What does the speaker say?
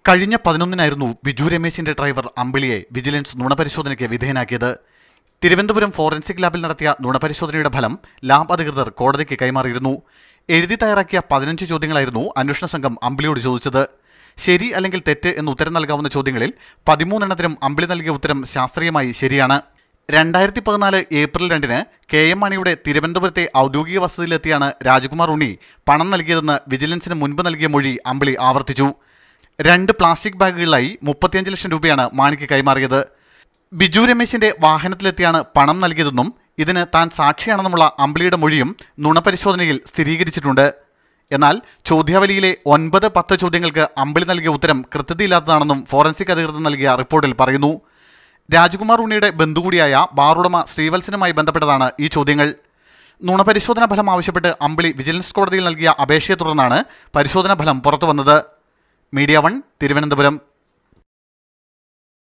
കഴിഞ്ഞ പതിനൊന്നിനായിരുന്നു ബിജു രമേശിന്റെ ഡ്രൈവർ അമ്പിളിയെ വിജിലൻസ് നുണപരിശോധനയ്ക്ക് വിധേയനാക്കിയത് തിരുവനന്തപുരം ഫോറൻസിക് ലാബിൽ നടത്തിയ നുണപരിശോധനയുടെ ഫലം ലാബ് അധികൃതർ കോടതിക്ക് കൈമാറിയിരുന്നു എഴുതി തയ്യാറാക്കിയ പതിനഞ്ച് ചോദ്യങ്ങളായിരുന്നു അന്വേഷണ സംഘം അമ്പിളിയോട് ചോദിച്ചത് ശരി അല്ലെങ്കിൽ തെറ്റ് എന്ന് ഉത്തരം നൽകാവുന്ന ചോദ്യങ്ങളിൽ പതിമൂന്നെണ്ണത്തിനും അമ്പിളി നൽകിയ ഉത്തരം ശാസ്ത്രീയമായി ശരിയാണ് രണ്ടായിരത്തി പതിനാല് ഏപ്രിൽ രണ്ടിന് കെ എം മാണിയുടെ തിരുവനന്തപുരത്തെ ഔദ്യോഗിക വസതിയിലെത്തിയാണ് രാജകുമാർ ഉണ്ണി പണം നൽകിയതെന്ന് വിജിലൻസിന് മുൻപ് നൽകിയ മൊഴി അമ്പിളി ആവർത്തിച്ചു രണ്ട് പ്ലാസ്റ്റിക് ബാഗുകളിലായി മുപ്പത്തിയഞ്ച് ലക്ഷം രൂപയാണ് മാണിക്ക് കൈമാറിയത് ബിജു രമേശിന്റെ വാഹനത്തിലെത്തിയാണ് പണം നൽകിയതെന്നും ഇതിന് താൻ സാക്ഷിയാണെന്നുമുള്ള അമ്പിളിയുടെ മൊഴിയും നുണപരിശോധനയിൽ സ്ഥിരീകരിച്ചിട്ടുണ്ട് എന്നാൽ ചോദ്യാവലിയിലെ ഒൻപത് പത്ത് ചോദ്യങ്ങൾക്ക് അമ്പിളി നൽകിയ ഉത്തരം കൃത്യതയില്ലാത്തതാണെന്നും ഫോറൻസിക് അധികൃതർ നൽകിയ റിപ്പോർട്ടിൽ പറയുന്നു രാജകുമാർ ഉണ്ണിയുടെ ബന്ധുകൂടിയായ ബാറുടമ ശ്രീവത്സനുമായി ബന്ധപ്പെട്ടതാണ് ഈ ചോദ്യങ്ങൾ നുണപരിശോധനാ ഫലം ആവശ്യപ്പെട്ട് അമ്പിളി വിജിലൻസ് കോടതിയിൽ നൽകിയ അപേക്ഷയെ തുടർന്നാണ് പരിശോധനാ ഫലം പുറത്തുവന്നത് മീഡിയ വൺ തിരുവനന്തപുരം